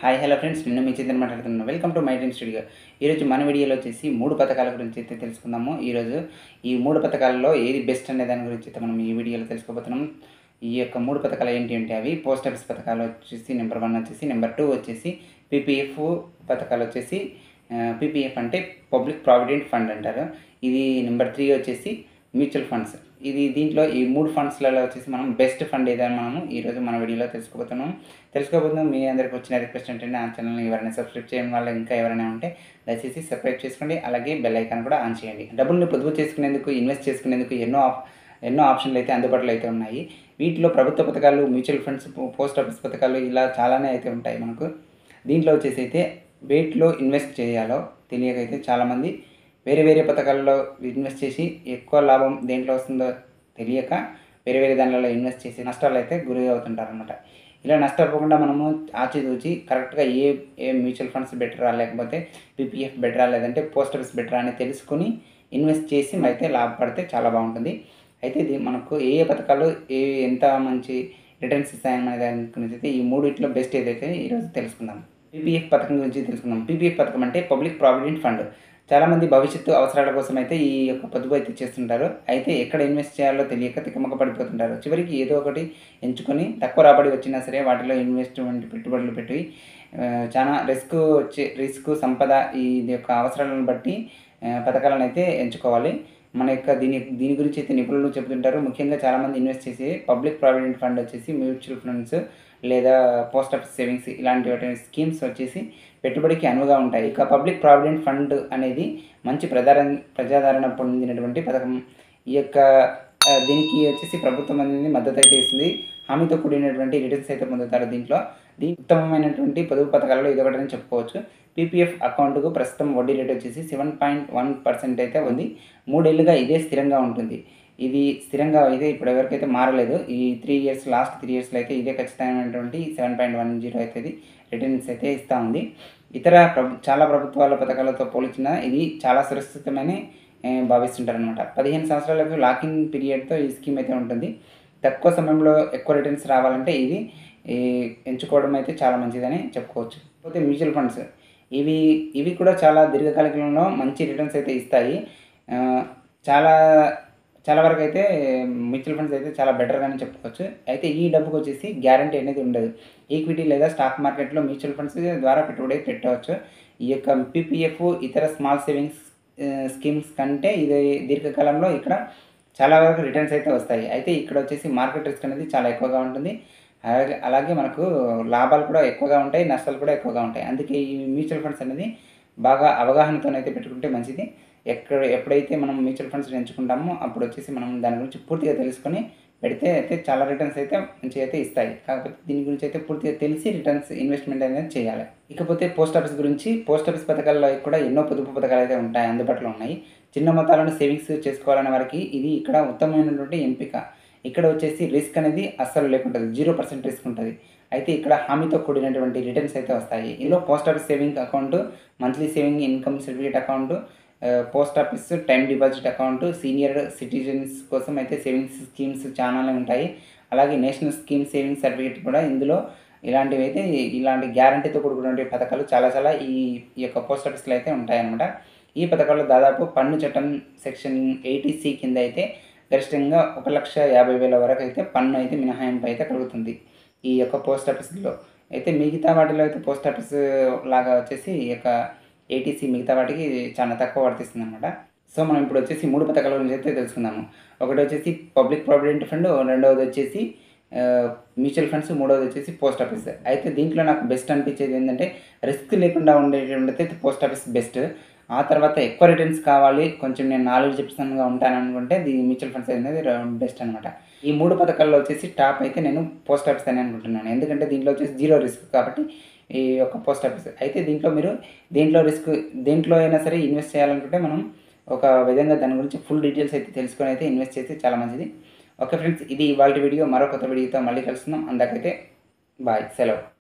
hi hello friends నిన్న మీ చింతన మాట్లాడుతున్నాను welcome to my dream studio ఈరోజు మన వీడియోలో వచ్చేసి మూడు పథకాల గురించి అయితే తెలుసుకుందాము ఈరోజు ఈ మూడు పథకాలలో ఏది బెస్ట్ అనే దాని గురించి అయితే మనం ఈ వీడియోలో తెలుసుకోబోతున్నాం ఈ యొక్క మూడు పథకాలు ఏంటి అంటే అవి పోస్ట్ ఆఫీస్ పథకాలు వచ్చేసి నెంబర్ వన్ వచ్చేసి నెంబర్ టూ వచ్చేసి పీపీఎఫ్ పథకాలు వచ్చేసి పీపీఎఫ్ అంటే పబ్లిక్ ప్రావిడెంట్ ఫండ్ అంటారు ఇది నెంబర్ త్రీ వచ్చేసి మ్యూచువల్ ఫండ్స్ ఇది దీంట్లో ఈ మూడు ఫండ్స్లలో వచ్చేసి మనం బెస్ట్ ఫండ్ ఏదని మనము ఈరోజు మన వీడియోలో తెలుసుకోబోతున్నాం తెలుసుకోబోతున్నాం మీ అందరికి వచ్చిన రిక్వెస్ట్ ఏంటంటే నా ఛానల్ని ఎవరైనా సబ్స్క్రైబ్ చేయడం వల్ల ఇంకా ఎవరైనా ఉంటే దయచేసి సబ్స్క్రైబ్ చేసుకోండి అలాగే బెల్ ఐకాన్ కూడా ఆన్ చేయండి డబ్బుల్ని పొదుపు చేసుకునేందుకు ఇన్వెస్ట్ చేసుకునేందుకు ఎన్నో ఆప్ ఎన్నో ఆప్షన్లు అయితే అందుబాటులో అయితే ఉన్నాయి వీటిలో ప్రభుత్వ పథకాలు మ్యూచువల్ ఫండ్స్ పోస్ట్ ఆఫీస్ పథకాలు ఇలా చాలానే అయితే ఉంటాయి మనకు దీంట్లో వచ్చేసి అయితే వేటిలో ఇన్వెస్ట్ చేయాలో తెలియకైతే చాలామంది వేరే వేరే పథకాల్లో ఇన్వెస్ట్ చేసి ఎక్కువ లాభం దేంట్లో వస్తుందో తెలియక వేరే వేరే దానిలో ఇన్వెస్ట్ చేసి నష్టాలు అయితే గురి అవుతుంటారు అనమాట ఇలా నష్టపోకుండా మనము ఆచితూచి కరెక్ట్గా ఏ ఏ మ్యూచువల్ ఫండ్స్ బెటరా లేకపోతే పీపీఎఫ్ బెటరా లేదంటే పోస్ట్ ఆఫీస్ బెటరా అని తెలుసుకుని ఇన్వెస్ట్ చేసి అయితే లాభపడితే చాలా బాగుంటుంది అయితే ఇది మనకు ఏ ఏ పథకాలు ఏ ఎంత మంచి రిటర్న్స్ ఇస్తాయనే దాని గురించి అయితే ఈ మూడిట్లో బెస్ట్ ఏదైతే ఈరోజు తెలుసుకుందాం పీపీఎఫ్ పథకం గురించి తెలుసుకుందాం పీపీఎఫ్ పథకం అంటే పబ్లిక్ ప్రావిడెంట్ ఫండ్ చాలామంది భవిష్యత్తు అవసరాల కోసం అయితే ఈ యొక్క పొదుపు అయితే చేస్తుంటారు అయితే ఎక్కడ ఇన్వెస్ట్ చేయాలో తెలియక తికమక పడిపోతుంటారు చివరికి ఏదో ఒకటి ఎంచుకొని తక్కువ రాబడి వచ్చినా సరే వాటిలో ఇన్వెస్ట్మెంట్ పెట్టుబడులు పెట్టి ఆ, చాలా రిస్క్ వచ్చే రిస్క్ సంపద ఈ యొక్క అవసరాలను బట్టి ఆ, పథకాలను అయితే ఎంచుకోవాలి మన యొక్క దీని దీని గురించి అయితే నిపుణులు చెబుతుంటారు ముఖ్యంగా చాలామంది ఇన్వెస్ట్ చేసి పబ్లిక్ ప్రావిడెంట్ ఫండ్ వచ్చేసి మ్యూచువల్ ఫండ్స్ లేదా పోస్ట్ ఆఫీస్ సేవింగ్స్ ఇలాంటి వాటి స్కీమ్స్ వచ్చేసి పెట్టుబడికి అనువుగా ఉంటాయి ఇక పబ్లిక్ ప్రావిడెంట్ ఫండ్ అనేది మంచి ప్రధాన ప్రజాదరణ పొందినటువంటి పథకం ఈ యొక్క ఆ, దీనికి వచ్చేసి ప్రభుత్వం అనేది మద్దతు అయితే ఇస్తుంది హామీతో కూడినటువంటి రిటర్న్స్ అయితే పొందుతారు దీంట్లో దీని ఉత్తమమైనటువంటి పొదుపు పథకాలలో ఇది ఒకటని చెప్పుకోవచ్చు పీపీఎఫ్ అకౌంట్కు ప్రస్తుతం వడ్డీ రేట్ వచ్చేసి సెవెన్ పాయింట్ వన్ పర్సెంట్ అయితే ఉంది మూడేళ్లుగా ఇదే స్థిరంగా ఉంటుంది ఇది స్థిరంగా అయితే ఇప్పుడు ఎవరికైతే మారలేదు ఈ త్రీ ఇయర్స్ లాస్ట్ త్రీ ఇయర్స్లో అయితే ఇదే ఖచ్చితమైనటువంటి సెవెన్ పాయింట్ వన్ జీరో అయితే రిటర్న్స్ అయితే ఇస్తూ ఉంది ఇతర ప్రభు చాలా ప్రభుత్వాల పథకాలతో పోల్చిన ఇది చాలా సురక్షితమని ఏ, భావిస్తుంటారనమాట పదిహేను సంవత్సరాలకు లాకింగ్ పీరియడ్తో ఈ స్కీమ్ అయితే ఉంటుంది తక్కువ సమయంలో ఎక్కువ రిటర్న్స్ రావాలంటే ఇది ఈ, ఎంచుకోవడం అయితే చాలా మంచిదని చెప్పుకోవచ్చు పోతే మ్యూచువల్ ఫండ్స్ ఇవి ఇవి కూడా చాలా దీర్ఘకాలికంలో మంచి రిటర్న్స్ అయితే ఇస్తాయి ఆ, చాలా చాలా వరకు అయితే మ్యూచువల్ ఫండ్స్ అయితే చాలా బెటర్గానే చెప్పుకోవచ్చు అయితే ఈ డబ్బుకు వచ్చేసి గ్యారంటీ అనేది ఉండదు ఈక్విటీ లేదా స్టాక్ మార్కెట్లో మ్యూచువల్ ఫండ్స్ ద్వారా పెట్టుబడి పెట్టవచ్చు ఈ యొక్క పీపీఎఫ్ ఇతర స్మాల్ సేవింగ్స్ స్కీమ్స్ కంటే ఇది దీర్ఘకాలంలో ఇక్కడ చాలా వరకు రిటర్న్స్ అయితే వస్తాయి అయితే ఇక్కడ వచ్చేసి మార్కెట్ రిస్క్ అనేది చాలా ఎక్కువగా ఉంటుంది అలాగే అలాగే మనకు లాభాలు కూడా ఎక్కువగా ఉంటాయి నష్టాలు కూడా ఎక్కువగా ఉంటాయి అందుకే ఈ మ్యూచువల్ ఫండ్స్ అనేది బాగా అవగాహనతోనైతే పెట్టుకుంటే మంచిది ఎక్కడ ఎప్పుడైతే మనం మ్యూచువల్ ఫండ్స్ ఎంచుకుంటామో అప్పుడు వచ్చేసి మనం దాని గురించి పూర్తిగా తెలుసుకొని పెడితే అయితే చాలా రిటర్న్స్ అయితే మంచిగా అయితే ఇస్తాయి కాకపోతే దీని గురించి అయితే పూర్తిగా తెలిసి రిటర్న్స్ ఇన్వెస్ట్మెంట్ అనేది చేయాలి ఇకపోతే పోస్ట్ ఆఫీస్ గురించి పోస్ట్ ఆఫీస్ పథకాల్లో కూడా ఎన్నో పొదుపు పథకాలు అయితే ఉంటాయి అందుబాటులో ఉన్నాయి చిన్న మొత్తాలను సేవింగ్స్ చేసుకోవాలనే వారికి ఇది ఇక్కడ ఉత్తమమైనటువంటి ఎంపిక ఇక్కడ వచ్చేసి రిస్క్ అనేది అస్సలు లేకుంటుంది జీరో పర్సెంట్ రిస్క్ ఉంటుంది అయితే ఇక్కడ హామీతో కూడినటువంటి రిటర్న్స్ అయితే వస్తాయి ఇందులో post office saving account monthly saving income certificate account post office time deposit account senior citizens కోసం అయితే సేవింగ్స్ స్కీమ్స్ చాలానే ఉంటాయి అలాగే నేషనల్ స్కీమ్ సేవింగ్స్ సర్టిఫికేట్ కూడా ఇందులో ఇలాంటివి అయితే ఇలాంటి గ్యారంటీతో కూడుకున్నటువంటి పథకాలు చాలా చాలా ఈ ఈ యొక్క పోస్ట్ ఆఫీస్లో అయితే ఉంటాయన్నమాట ఈ పథకాల్లో దాదాపు పన్ను చట్టం సెక్షన్ ఎయిటీ సి కింద అయితే గరిష్టంగా ఒక లక్ష యాభై వేల వరకు అయితే పన్ను అయితే మినహాయింపు అయితే కలుగుతుంది ఈ యొక్క పోస్ట్ ఆఫీస్లో అయితే మిగతా వాటిలో అయితే పోస్ట్ ఆఫీస్ లాగా వచ్చేసి ఈ యొక్క ఏటీసీ మిగతా వాటికి చాలా తక్కువ వర్తిస్తుంది అనమాట సో మనం ఇప్పుడు వచ్చేసి మూడు పథకాల గురించి అయితే తెలుసుకుందాము ఒకటి వచ్చేసి పబ్లిక్ ప్రావిడెంట్ ఫండ్ రెండవది వచ్చేసి మ్యూచువల్ ఫండ్స్ మూడవది వచ్చేసి పోస్ట్ ఆఫీస్ అయితే దీంట్లో నాకు బెస్ట్ అనిపించేది ఏంటంటే రిస్క్ లేకుండా ఉండేటువంటి అయితే పోస్ట్ ఆఫీస్ బెస్ట్ ఆ తర్వాత ఎక్కువ రిటర్న్స్ కావాలి కొంచెం నేను నాలెడ్జ్ చెప్తానుగా ఉంటాను అనుకుంటే ది మ్యూచువల్ ఫండ్స్ అనేది బెస్ట్ అనమాట ఈ మూడు పథకాల్లో వచ్చేసి టాప్ అయితే నేను పోస్ట్ ఆఫీస్ అని అనుకుంటున్నాను ఎందుకంటే దీంట్లో వచ్చేసి జీరో రిస్క్ కాబట్టి ఈ యొక్క పోస్ట్ ఆఫీస్ అయితే దీంట్లో మీరు దేంట్లో రిస్క్ దేంట్లో అయినా సరే ఇన్వెస్ట్ చేయాలనుకుంటే మనం ఒక విధంగా దాని గురించి ఫుల్ డీటెయిల్స్ అయితే తెలుసుకొని అయితే ఇన్వెస్ట్ చేస్తే చాలా మంచిది ఓకే ఫ్రెండ్స్ ఇది ఇవాళ వీడియో మరో కొత్త వీడియోతో మళ్ళీ కలుస్తున్నాం అందాకైతే బాయ్ సెలవు